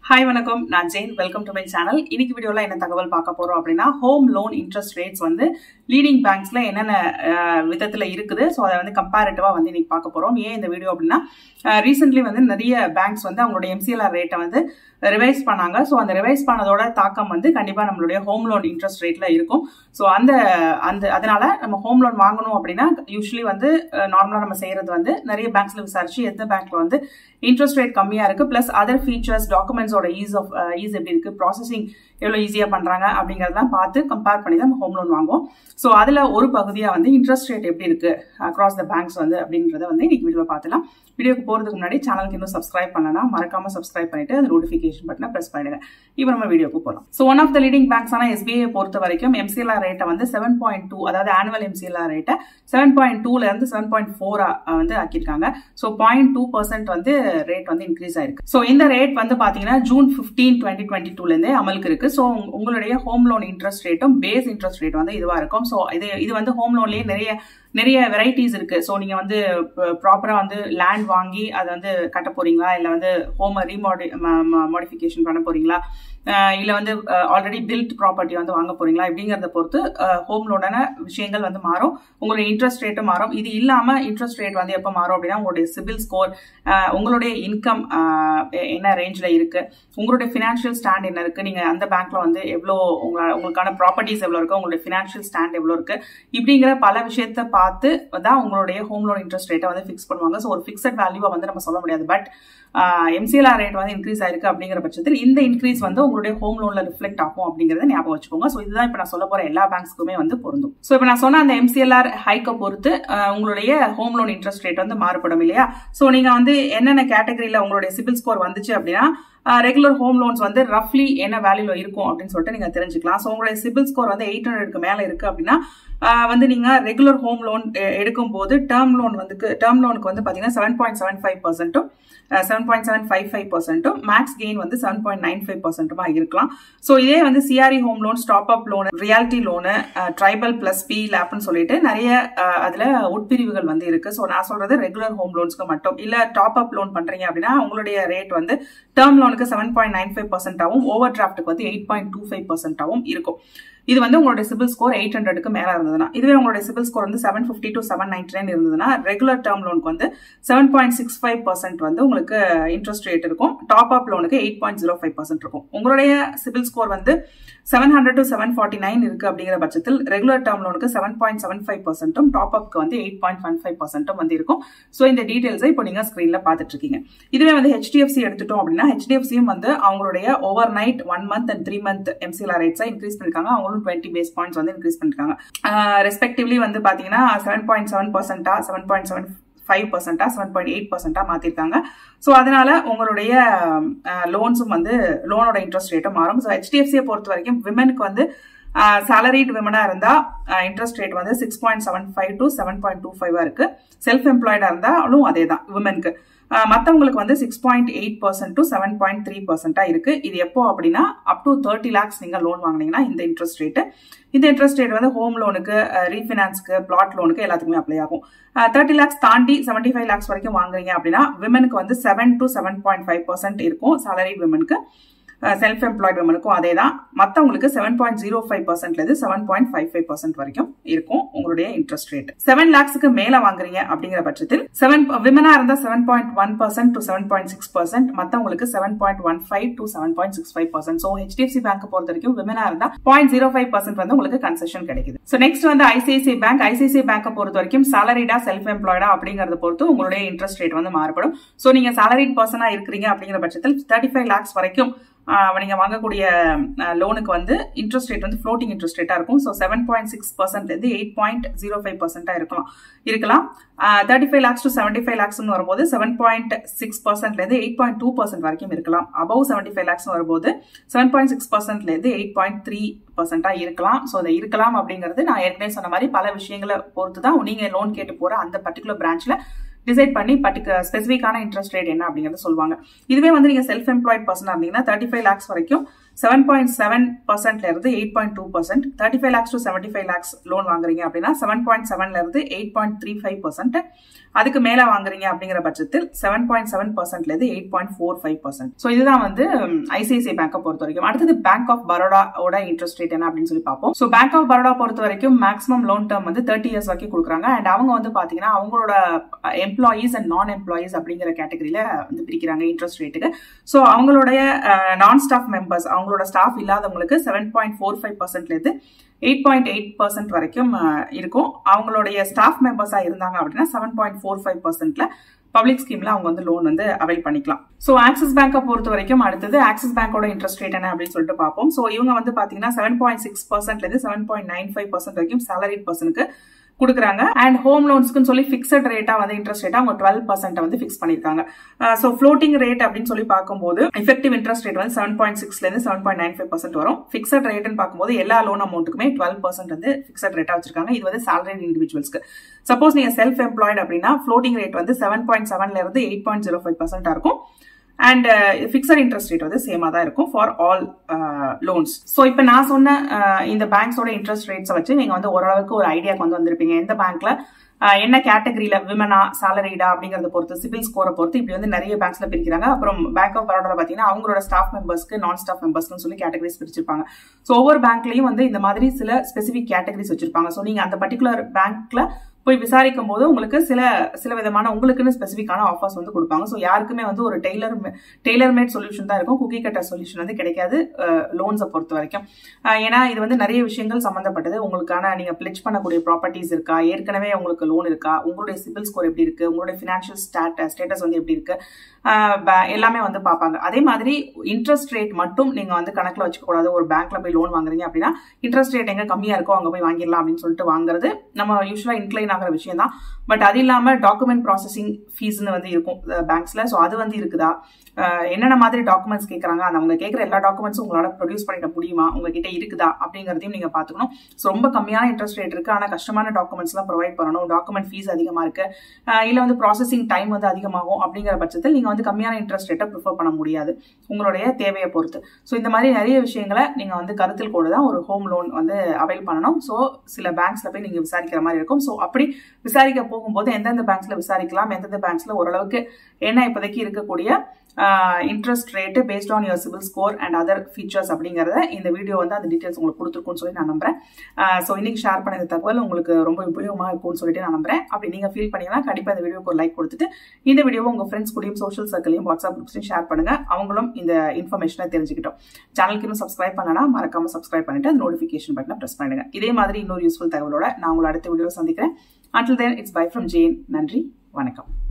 hi வணக்கம் நான் Jain welcome to my channel இன்னைக்கு வீடியோல என்ன தகவல் பார்க்க போறோம் அப்படின்னா ஹோம் லோன் இன்ட்ரெஸ்ட் ரேட்ஸ் வந்து லீடிங் பேங்க்ஸ்ல என்னென்ன அஹ், விதத்துல இருக்குது ஸோ அதை வந்து கம்பேரிட்டிவா வந்து இன்னைக்கு பார்க்க போறோம் ஏன் இந்த வீடியோ அப்படின்னா ரீசென்ட்லி வந்து நிறைய பேங்க்ஸ் வந்து அவங்களுடைய எம்சிஎல்ஆர் ரேட்டை வந்து ரிவைஸ் பண்ணாங்க ஸோ அந்த ரிவைஸ் பண்ணதோட தாக்கம் வந்து கண்டிப்பா நம்மளுடைய ஹோம் லோன் இன்ட்ரெஸ்ட் ரேட்ல இருக்கும் ஸோ அந்த அந்த அதனால நம்ம ஹோம் லோன் வாங்கணும் அப்படின்னா யூஸ்வலி வந்து நார்மலா நம்ம செய்யறது வந்து நிறைய பேங்க்ஸ்ல விசாரிச்சு எந்த பேங்க்ல வந்து இன்ட்ரெஸ்ட் ரேட் கம்மியா இருக்கு பிளஸ் அதர் ஃபீச்சர்ஸ் டாக்குமெண்ட்ஸோட ஈஸ் ஆஃப் ஈஸ் எப்படி இருக்கு ப்ராசஸிங் எவ்வளவு ஈஸியா பண்றாங்க அப்படிங்கறதெல்லாம் பார்த்து கம்பேர் பண்ணி தான் நம்ம ஹோம் லோன் வாங்குவோம் ஸோ அதுல ஒரு பகுதியா வந்து இன்ட்ரெஸ்ட் ரேட் எப்படி இருக்கு அக்ராஸ் த பேங்க்ஸ் வந்து அப்படின்றத வந்து இன்னைக்கு வீடியோ பார்த்துலாம் வீடியோக்கு போறதுக்கு முன்னாடி சேனலுக்கு இன்னும் சப்ஸ்கிரைப் பண்ணலாம் மறக்காம சப்ஸ்கிரைப் பண்ணிட்டு அந்த நோட்டிஃபிகேஷன் பட்டனை பிரஸ் பண்ணிடுங்க இப்போ நம்ம வீடியோக்கு போகலாம் so one of the leading banks ஆன எஸ்பிஐ பொறுத்த வரைக்கும் எம்சிஎல்ஆர் ரேட்டை வந்து செவன் பாயிண்ட் டூ அதாவது ஆனுவல் எம்சிஎல்ஆர் ரேட்டை செவன் பாயிண்ட் டூல இருந்து செவன் பாயிண்ட் ஃபோரா வந்து ஆக்கியிருக்காங்க ஸோ பாயிண்ட் டூ பர்சன்ட் வந்து ரேட் வந்து இன்க்ரீஸ் ஆயிருக்கு ஸோ இந்த ரேட் வந்து பாத்தீங்கன்னா ஜூன் பிப்டீன் டுவெண்ட்டி டுவெண்ட்டி டூல இருந்தே அமலுக்கு இருக்கு ஸோ உங்களுடைய ஹோம் லோன் இன்ட்ரெஸ்ட் ரேட்டும் பேஸ் இன்ட்ரெஸ்ட் ரேட் வந்து இதுவா இருக்கும் ஸோ இது இது வந்து ஹோம் லோன்லயே நிறைய நிறைய வெரைட்டிஸ் இருக்கு ஸோ நீங்க வந்து ப்ராப்பரா வந்து லேண்ட் வாங்கி அதை வந்து கட்ட போறீங்களா இல்ல வந்து ஹோம் ரீமாடி மாடிஃபிகேஷன் பண்ண போறீங்களா அஹ் இல்ல வந்து ஆல்ரெடி பில்ட் ப்ராப்பர்ட்டி வந்து வாங்க போறீங்களா இப்படிங்கறத பொறுத்து ஹோம் லோனான விஷயங்கள் வந்து மாறும் உங்களுடைய இன்ட்ரெஸ்ட் ரேட்டும் மாறும் இது இல்லாம இன்ட்ரெஸ்ட் ரேட் வந்து எப்போ மாறும் அப்படின்னா உங்களுடைய சிபில் ஸ்கோர் உங்களுடைய இன்கம் என்ன ரேஞ்சில் இருக்கு உங்களுடைய ஃபினான்ஷியல் ஸ்டாண்ட் என்ன இருக்கு நீங்க அந்த பேங்க்ல வந்து எவ்வளோ உங்கள உங்களுக்கான ப்ராப்பர்ட்டிஸ் எவ்வளோ இருக்கு உங்களுடைய ஃபினான்ஷியல் ஸ்டாண்ட் எவ்வளோ இருக்கு இப்படிங்கிற பல விஷயத்த பார்த்து தான் உங்களுடைய ஹோம் லோன் இன்ட்ரெஸ்ட் ரேட்டை வந்து ஃபிக்ஸ் பண்ணுவாங்க ஸோ ஒரு ஃபிக்ஸட் வேல்யூவை வந்து நம்ம சொல்ல முடியாது பட் எம்சிஎல்ஆர் ரேட் வந்து இன்க்ரீஸ் ஆயிருக்கு அப்படிங்கிற பட்சத்தில் இந்த இன்க்ரீஸ் வந்து உங்களுடைய ஹோம் லோன்ல ரிஃப்ளெக்ட் ஆகும் அப்படிங்கறத ஞாபகம் வச்சுக்கோங்க ஸோ இதுதான் இப்போ நான் சொல்ல போற எல்லா பேங்க்ஸ்க்குமே வந்து பொருந்தும் ஸோ இப்போ நான் சொன்ன அந்த எம்சிஎல்ஆர் ஹைக்கை பொறுத்து அஹ், உங்களுடைய ஹோம் லோன் இன்ட்ரெஸ்ட் ரேட் வந்து மாறுபடும் இல்லையா ஸோ நீங்க வந்து என்னென்ன கேட்டகரியில உங்களுடைய சிபில் ஸ்கோர் வந்துச்சு அப்படின்னா ரெகுலர் ஹோம் லோன்ஸ் வந்து ரஃப்லி என்ன வேல்யூல இருக்கும் அப்படின்னு சொல்லிட்டு நீங்க தெரிஞ்சுக்கலாம் ஸோ உங்களுடைய சிபில் ஸ்கோர் வந்து எயிட் ஹண்ட்ரட்க்கு மேல இருக்கு அப்படின்னா ஆஹ் வந்து நீங்க ரெகுலர் ஹோம் லோன் எடுக்கும் போது டேர்ம் லோன் வந்து டேர்ம் லோனுக்கு வந்து பாத்தீங்கன்னா செவன் பாயிண்ட் செவன் ஃபைவ் பர்சன்ட்டும் seven point seven five five பர்சன்ட்டும் மேக்ஸ் கெயின் வந்து செவன் பாயிண்ட் நைன் ஃபைவ் பர்சன்ட்டுமா இருக்கலாம் ஸோ இதே வந்து CRE home loan top up loan reality loan tribal plus P லேப்னு சொல்லிட்டு நிறைய ஆஹ் அதுல உட்பிரிவுகள் வந்து இருக்கு ஸோ நான் சொல்றது ரெகுலர் ஹோம் லோன்ஸ்க்கு மட்டும் இல்ல டாப் அப் லோன் பண்றீங்க அப்படின்னா உங்களுடைய ரேட் வந்து டேர்ம் லோனுக்கு செவன் பாயிண்ட் நைன் ஃபைவ் பர்சன்டாகவும் ஓவர் டிராஃப்ட்டுக்கு வந்து எயிட் பாயிண்ட் டூ ஃபைவ் பர்சன்டாகவும் இருக்கும் இது வந்து உங்களுடைய சிபில் ஸ்கோர் எயிட் ஹண்ட்ரடுக்கு மேல இருந்ததுன்னா இதுவே உங்களுடைய சிபில் ஸ்கோர் வந்து seven fifty to seven ninety nine இருந்ததுன்னா ரெகுலர் டேர்ம் லோனுக்கு வந்து seven point six five percent வந்து உங்களுக்கு இன்ட்ரெஸ்ட் ரேட் இருக்கும் டாப் அப் லோனுக்கு eight point zero five percent இருக்கும் உங்களுடைய சிபில் ஸ்கோர் வந்து seven hundred to seven forty nine இருக்கு அப்படிங்கிற பட்சத்தில் ரெகுலர் டேர்ம் லோனுக்கு செவன் பாயிண்ட் செவன் ஃபைவ் பர்சன்ட்டும் டாப் அப்க்கு வந்து எயிட் பாயிண்ட் ஒன் ஃபைவ் பர்சன்ட்டும் வந்து இருக்கும் ஸோ இந்த டீடைல்ஸை இப்போ நீங்க ஸ்கிரீன்ல பார்த்துட்டு இருக்கீங்க இதுவே வந்து ஹெச்டிஎஃப்சி எடுத்துட்டோம் அப்படின்னா ஹெச்டிஎஃப்சியும் வந்து அவங்களுடைய over night one month and three month MCR ரேட்ஸை இன்க்ரீஸ் பண்ணிருக்காங்க அவங்களும் டுவெண்ட்டி பேஸ் பாயிண்ட்ஸ் வந்து இன்க்ரீஸ் பண்ணிருக்காங்க ரெஸ்பெக்டிவ்லி வந்து பாத்தீங்கன்னா செவன் பாயிண்ட் செவன் பர்சன்டா செவன் பாயிண்ட் செவன் ஃபைவ் பர்சன்டா செவன் பாயிண்ட் எயிட் பர்சன்டா மாத்திருக்காங்க ஸோ அதனால உங்களுடைய லோன்ஸும் வந்து லோனோட இன்ட்ரெஸ்ட் ரேட்டும் மாறும் ஸோ ஹெச்டிஎஃப்சியை பொறுத்த வரைக்கும் விமனுக்கு வந்து சேலரிட் விமனா இருந்தா இன்ட்ரெஸ்ட் ரேட் வந்து six point seven five to seven point two ஃபைவா இருக்கு செல்ஃப் எம்ப்ளாய்டா இருந்தாலும் அதே தான் விமனுக்கு மற்றவங்களுக்கு வந்து six point eight percent to seven point three பர்சன்டா இருக்கு இது எப்போ அப்படின்னா அப் டு தேர்ட்டி லேக்ஸ் நீங்க லோன் வாங்கினீங்கன்னா இந்த இன்ட்ரெஸ்ட் ரேட்டு இந்த இன்ட்ரெஸ்ட் ரேட் வந்து ஹோம் லோனுக்கு ரீஃபினான்ஸ்க்கு பிளாட் லோனுக்கு எல்லாத்துக்குமே அப்ளை ஆகும் தேர்ட்டி லேக்ஸ் தாண்டி செவன்டி ஃபைவ் லேக்ஸ் வரைக்கும் வாங்குறீங்க அப்படின்னா விமனுக்கு வந்து seven to seven point five percent இருக்கும் சேலரி விமனுக்கு செல்ஃப் எம்ப்ளாய்டு விமனுக்கும் அதே தான் மற்றவங்களுக்கு செவன் பாயிண்ட் ஜீரோ ஃபைவ் பர்சன்ட்லேருந்து seven point five five percent வரைக்கும் இருக்கும் உங்களுடைய இன்ட்ரெஸ்ட் ரேட் செவன் லேக்ஸுக்கு மேல வாங்குறீங்க அப்படிங்கிற பட்சத்தில் செவன் விமனா இருந்தா seven point one percent to seven point six percent மற்றவங்களுக்கு seven point one five to seven point six five percent so HDFC bank பொறுத்த வரைக்கும் விமனா இருந்தா பாயிண்ட் ஜீரோ ஃபைவ் பர்சன்ட் வந்து உங்களுக்கு கன்செஷன் கிடைக்குது ஸோ நெக்ஸ்ட் வந்து ஐசிஐசிஐ பேங்க் ஐசிஐசிஐ பேங்கை பொறுத்த வரைக்கும் சேலரிடா செல்ஃப் எம்ப்ளாய்டா அப்படிங்கறத பொறுத்து உங்களுடைய இன்ட்ரெஸ்ட் ரேட் வந்து மாறுபடும் ஸோ நீங்க சேலரிட் பர்சனா இருக்கிறீங்க அப்படிங்கிற பட்சத்தில் தேர்ட்டி ஃபைவ் லேக்ஸ் வரைக்கும் நீங்க வாங்கக்கூடிய லோனுக்கு வந்து இன்ட்ரெஸ்ட் ரேட் வந்து ஃப்ளோட்டிங் இன்ட்ரெஸ்ட் ரேட்டா இருக்கும் ஸோ செவன் பாயிண்ட் சிக்ஸ் பர்சன்ட்லேருந்து எயிட் பாயிண்ட் ஜீரோ ஃபைவ் பர்சன்டா இருக்கலாம் இருக்கலாம் thirty five lakhs to seventy five லேக்ஸ்னு வரும்போது செவன் பாயிண்ட் சிக்ஸ் பர்சன்ட்லேருந்து எயிட் பாயிண்ட் டூ பர்சன்ட் வரைக்கும் இருக்கலாம் அபவ் செவன்டி ஃபைவ் லேக்ஸ் வரும்போது செவன் பாயிண்ட் சிக்ஸ் பர்சன்ட்லேருந்து எயிட் பாயிண்ட் த்ரீ பர்சன்டா இருக்கலாம் ஸோ அதை இருக்கலாம் அப்படிங்கிறது நான் ஏற்கனவே சொன்ன மாதிரி பல விஷயங்களை பொறுத்து தான் நீங்க லோன் கேட்டு போற அந்த பர்டிகுலர் பிரான்ச்ல டிசைட் பண்ணி பர்டிகுலர் ஸ்பெசிஃபிக்கான இன்ட்ரெஸ்ட் ரேட் என்ன அப்படிங்கறத சொல்லுவாங்க இதுவே வந்து நீங்க செல்ஃப் எம்ப்ளாய்ட் பர்சனா இருந்தீங்கன்னா தேர்ட்டி ஃபைவ் லேக்ஸ் வரைக்கும் செவன் பாயிண்ட் செவன் பர்சன்ட்ல இருந்து eight point two percent thirty five lakhs to seventy five lakhs loan வாங்குறீங்க அப்படின்னா செவன் பாயிண்ட் செவன்ல இருந்து eight point three five percent அதுக்கு மேல வாங்குறீங்க அப்படிங்கிற பட்சத்தில் செவன் பாயிண்ட் செவன் பர்சன்ட்ல இருந்து eight point four five percent so இதுதான் வந்து ஐசிஐசிஐ பேங்கை பொறுத்த வரைக்கும் அடுத்தது பேங்க் ஆஃப் பரோடாவோட இன்ட்ரெஸ்ட் ரேட் என்ன அப்படின்னு சொல்லி பார்ப்போம் ஸோ பேங்க் ஆஃப் பரோடா பொறுத்த வரைக்கும் மேக்ஸிமம் லோன் டேர்ம் வந்து தேர்ட்டி இயர்ஸ் வரைக்கும் கொடுக்குறாங்க அண்ட் அவங்க வந்து பாத்தீங்கன்னா அவங்களோட எம்ப்ளாயீஸ் அண்ட் நான் எம்ப்ளாயீஸ் அப்படிங்கிற கேட்டகரியில வந்து பிரிக்கிறாங்க இன்ட்ரெஸ்ட் ரேட்டுக்கு ஸோ அவங்களுடைய நான் ஸ்டாஃப் மெம்பர்ஸ் அவங்களோட ஸ்டாஃப் இல்லாதவங்களுக்கு செவன் பாயிண்ட் ஃபோர் ஃபைவ் பர்சன்ட்ல இருந்து எயிட் பாயிண்ட் எயிட் பர்சன்ட் வரைக்கும் இருக்கும் அவங்களுடைய ஸ்டாஃப் மெம்பர்ஸா இருந்தாங்க அப்படின்னா செவன் பாயிண்ட் ஃபோர் ஃபைவ் பர்சன்ட்ல பப்ளிக் ஸ்கீம்ல அவங்க வந்து லோன் வந்து அவைல் பண்ணிக்கலாம் ஸோ ஆக்சிஸ் பேங்கை பொறுத்த வரைக்கும் அடுத்தது ஆக்சிஸ் பேங்கோட இன்ட்ரெஸ்ட் ரேட் என்ன அப்படின்னு சொல்லிட்டு பார்ப்போம் ஸோ இவங்க வந்து பாத்தீங்கன்னா செவன் பாயிண்ட் சிக்ஸ் பர்சன்ட்ல இருந்து seven point nine five percent வரைக்கும் சேலரி பர்சனுக்கு கொடுக்குறாங்க அண்ட் ஹோம் லோன்ஸ்க்குன்னு சொல்லி ஃபிக்ஸட் ரேட்டா வந்து இன்ட்ரெஸ்ட் ரேட்டா அவங்க டுவெல் பர்சன்ட் வந்து ஃபிக்ஸ் பண்ணிருக்காங்க ஸோ ஃப்ளோட்டிங் ரேட் அப்படின்னு சொல்லி பார்க்கும்போது எஃபெக்டிவ் இன்ட்ரெஸ்ட் ரேட் வந்து செவன் பாயிண்ட் சிக்ஸ்ல இருந்து seven point nine five percent வரும் ஃபிக்ஸட் ரேட்னு பார்க்கும்போது எல்லா லோன் அமௌண்ட்டுக்குமே டுவெல் பர்சன்ட் வந்து ஃபிக்ஸட் ரேட்டா வச்சிருக்காங்க இது வந்து சேலரி இண்டிவிஜுவல்ஸ்க்கு சப்போஸ் நீங்க செல்ஃப் எம்ப்ளாய்டு அப்படின்னா ஃப்ளோட்டிங் ரேட் வந்து செவன் பாயிண்ட் செவன்ல இருந்து எயிட் பாயிண்ட் ஜீரோ ஃபைவ் பர்சன்டா இருக்கும் அண்ட் ஃபிக்ஸட் இன்ட்ரெஸ்ட் ரேட் வந்து சேமா தான் இருக்கும் ஃபார் ஆல் லோன்ஸ் ஸோ இப்போ நான் சொன்ன இந்த பேங்க்ஸோட இன்ட்ரெஸ்ட் ரேட்ஸை வச்சு நீங்க வந்து ஓரளவுக்கு ஒரு ஐடியாக்கு வந்து வந்திருப்பீங்க எந்த பேங்க்ல என்ன கேட்டகரியில விமனா சாலரிடா அப்படிங்கறத பொறுத்து சிபில் ஸ்கோரை பொறுத்து இப்படி வந்து நிறைய பேங்க்ஸ்ல பிரிக்கிறாங்க அப்புறம் பேங்க் ஆஃப் பரோடால பாத்தீங்கன்னா அவங்களோட ஸ்டாஃப் மெம்பர்ஸ்க்கு நான் ஸ்டாஃப் மெம்பர்ஸ்க்கு சொல்லி கேட்டகரிஸ் பிரிச்சிருப்பாங்க ஸோ ஒவ்வொரு பேங்க்லயும் வந்து இந்த மாதிரி சில ஸ்பெசிபிக் கேட்டகரிஸ் வச்சிருப்பாங்க ஸோ நீங்க அந்த பர்டிகுலர் பேங்க்ல போய் விசாரிக்கும் போது உங்களுக்கு சில சில விதமான உங்களுக்குன்னு ஸ்பெசிஃபிக்கான ஆஃபர்ஸ் வந்து கொடுப்பாங்க ஸோ யாருக்குமே வந்து ஒரு டெய்லர் டெய்லர் மேட் சொல்யூஷன் தான் இருக்கும் குக்கி கட்டர் சொல்யூஷன் வந்து கிடைக்காது லோன்ஸை பொறுத்த வரைக்கும் ஏன்னா இது வந்து நிறைய விஷயங்கள் சம்மந்தப்பட்டது உங்களுக்கான நீங்க பிளெச் பண்ணக்கூடிய ப்ராப்பர்ட்டிஸ் இருக்கா ஏற்கனவே உங்களுக்கு லோன் இருக்கா உங்களுடைய சிபில் ஸ்கோர் எப்படி இருக்கு உங்களுடைய ஃபினான்ஷியல் ஸ்டாட் ஸ்டேட்டஸ் வந்து எப்படி இருக்கு எல்லாமே வந்து பார்ப்பாங்க அதே மாதிரி இன்ட்ரெஸ்ட் ரேட் மட்டும் நீங்க வந்து கணக்கில் வச்சுக்க கூடாது ஒரு பேங்க்ல போய் லோன் வாங்குறீங்க அப்படின்னா இன்ட்ரெஸ்ட் ரேட் எங்க கம்மியா இருக்கோ அங்க போய் வாங்கிடலாம் அப்படின்னு சொல்லிட்டு வாங்குறது நம்ம யூஸ்வலா இன்க்ளைன் ஆகிற விஷயம் தான் பட் அது இல்லாம டாக்குமெண்ட் ப்ராசஸிங் ஃபீஸ்னு வந்து இருக்கும் பேங்க்ஸ்ல ஸோ அது வந்து இருக்குதா என்னென்ன மாதிரி டாக்குமெண்ட்ஸ் கேட்குறாங்க அந்த அவங்க கேட்குற எல்லா டாக்குமெண்ட்ஸும் உங்களால ப்ரொடியூஸ் பண்ணிட முடியுமா உங்ககிட்ட இருக்குதா அப்படிங்கிறதையும் நீங்க பாத்துக்கணும் ஸோ ரொம்ப கம்மியான இன்ட்ரெஸ்ட் ரேட் இருக்கு ஆனால் கஷ்டமான டாக்குமெண்ட்ஸ் எல்லாம் ப்ரொவைட் பண்ணணும் டாக்குமெண்ட் ஃபீஸ் அதிகமா இருக்கு இல்ல வந்து ப்ராசஸிங் டைம் வந்து அதிகமாகும் அப்படிங்கிற பட்சத்தில் நீங்க வந்து கம்மியான இன்ட்ரெஸ்ட் ரேட்டை ப்ரிஃபர் பண்ண முடியாது உங்களுடைய தேவையை பொறுத்து ஸோ இந்த மாதிரி நிறைய விஷயங்களை நீங்க வந்து கருத்தில் கொண்டு தான் ஒரு ஹோம் லோன் வந்து அவைல் பண்ணணும் ஸோ சில பேங்க்ஸ்ல போய் நீங்க விசாரிக்கிற மாதிரி இருக்கும் ஸோ அப்படி விசாரிக்க போகும்போது எந்தெந்த பேங்க்ஸ்ல விசாரிக்கலாம் எந்தெந்த பேங்க்ஸ்ல ஓரளவுக்கு என்ன இப்போதைக்கு இருக்கக்கூடிய interest rate based on your CIBIL score and other features அப்படிங்கிறத இந்த வீடியோ வந்து அந்த டீட்டெயில்ஸ் உங்களுக்கு கொடுத்துருக்குன்னு சொல்லி நான் நம்புறேன் ஸோ இன்னைக்கு ஷேர் பண்ண இந்த தகவல் உங்களுக்கு ரொம்ப உபயோகமாக இருக்கும்னு சொல்லிட்டு நான் நம்புறேன் அப்படி நீங்க ஃபீல் பண்ணீங்கன்னா கண்டிப்பாக இந்த வீடியோக்கு ஒரு லைக் கொடுத்துட்டு இந்த வீடியோவை உங்க ஃப்ரெண்ட்ஸ் கூடயும் சோஷியல் சர்க்கிளையும் வாட்ஸ்அப் குரூப்ஸ்லையும் ஷேர் பண்ணுங்க அவங்களும் இந்த இன்ஃபர்மேஷனை தெரிஞ்சுக்கிட்டோம் சேனலுக்கு இன்னும் சப்ஸ்கிரைப் பண்ணனா மறக்காம சப்ஸ்கிரைப் பண்ணிட்டு அந்த நோட்டிஃபிகேஷன் பட்டனை ப்ரெஸ் பண்ணுங்க இதே மாதிரி இன்னொரு யூஸ்ஃபுல் தகவலோட நான் உங்களை அடுத்த வீடியோ சந்திக்கிறேன் until then it's bye from Jain நன்றி வணக்கம்